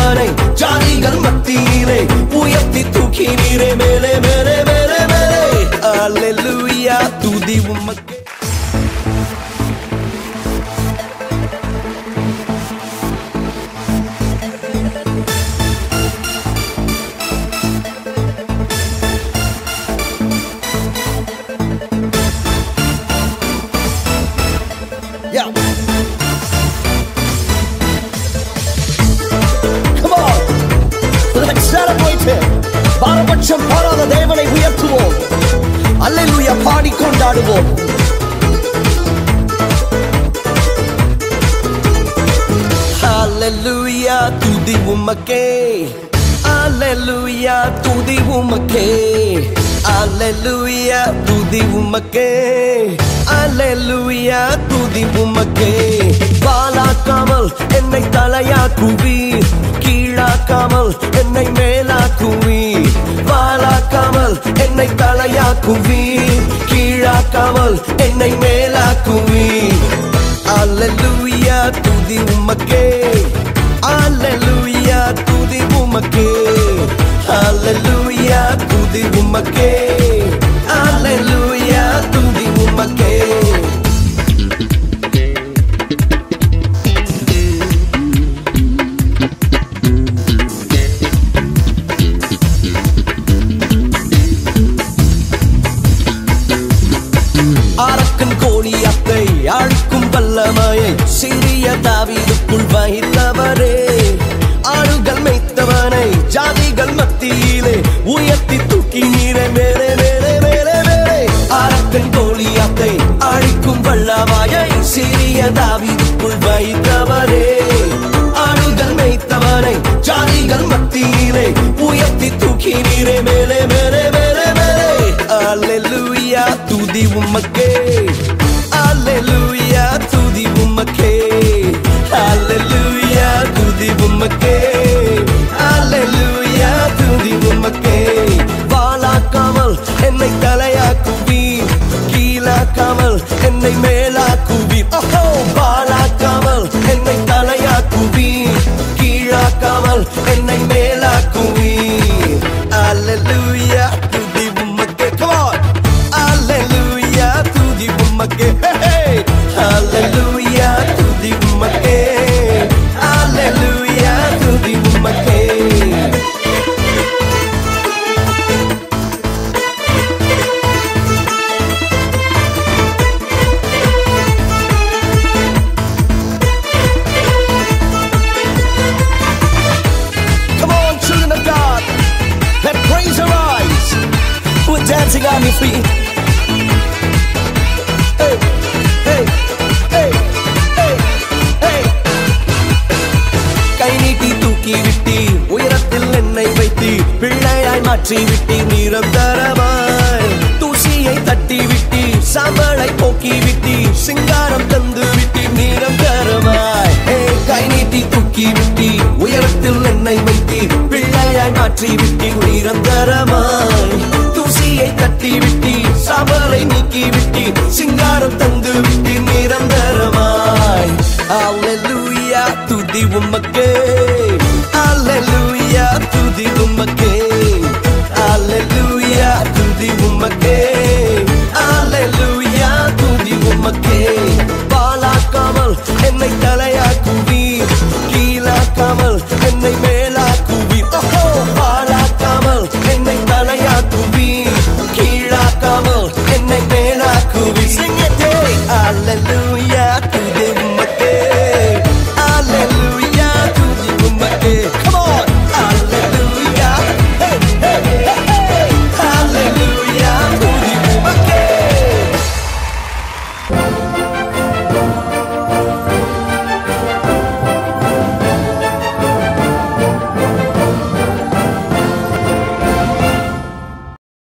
வைத்தவனை ஜாதிகள் மத்தியிலே உயர்த்தி தூக்கினீரே மேலே மேலே மேலே மேலே அல்லேலூயா துதி உமக்கே Yeah. Come on. Let's celebrate him. பாரபட்சம் பாராத தேவனை உயர்த்துவோம் அல்லேலூயா பாடி கொண்டாடுவோம் Hallelujah, துதி உமக்கே Hallelujah, துதி உமக்கே Hallelujah, துதி உமக்கே Hallelujah, துதி உமக்கே பாலாக்காமல் என்னை தலையாக்குவீர் கீழாக்காமல் என்னை மேலாக்குவீர் பாலாக்காமல் என்னை தலையாக்குவீர் கீழாக்காமல் என்னை மேலாக்குவீர் Alleluia, துதி உமக்கே Alleluia, துதி உமக்கே Alleluia, துதி உமக்கே Alleluia, துதி உமக்கே அரக்கன் கோழியத்தை அழிக்கும் வல்லமையை சிறிய தாவீதுக்குள் வகித்தவரே ஆடுகள் மேய்த்தவனை ஜாதிகள் மத்தியிலே உயர்த்தி தூக்கி நீரை மேலே மேலே மேலே மேலே அரக்கன் கோழியத்தை அழிக்கும் வல்லமையை சிறிய தாவீதுக்குள் வைத்தவரே ஆடுகள் மேய்த்தவனை ஜாதிகள் மத்தியிலே உயர்த்தி தூக்கி நீரை மேலே மேலே மேலே மேலே Alleluia, துதி உமக்கே Alleluia, துதி உமக்கே Alleluia, துதி உமக்கே Alleluia, துதி உமக்கே வாளாக்காமல் என்னை தலையாக்குவீர் கீழாக்காமல் என்னை மேலாக்குவீர் ஓஹோ வாளாக்காமல் என்னை தலையாக்குவீர் கீழாக்காமல் என்னை மேலாக்குவீர் Alleluia, துதி உமக்கே come on Alleluia, துதி உமக்கே hey, hey. Alleluia, துதி உமக்கே Alleluia, துதி உமக்கே Come on, children of God. Let praise arise. We're dancing on your feet. Hey, hey, hey, hey, hey. கை நீட்டி தூக்கி விட்டீர் உயரத்தில் என்னை வைத்தீர் பிள்ளையாய் மாற்றி விட்டீர் நிரந்தரமாய் தூசியை தட்டி விட்டீர் சாம்பலை போக்கி விட்டீர் சிங்காரம் தந்து விட்டீர் நிரந்தரமாய் ஏய், கை நீட்டி தூக்கி விட்டீர் உயரத்தில் என்னை வைத்தீர் பிள்ளையாய் மாற்றி விட்டீர் நிரந்தரமாய் தூசியை தட்டி விட்டீர் சாம்பலை நீக்கி விட்டீர் சிங்காரம் தந்து விட்டீர் நிரந்தரமாய் Alleluia, துதி உமக்கே Alleluia, துதி உமக்கே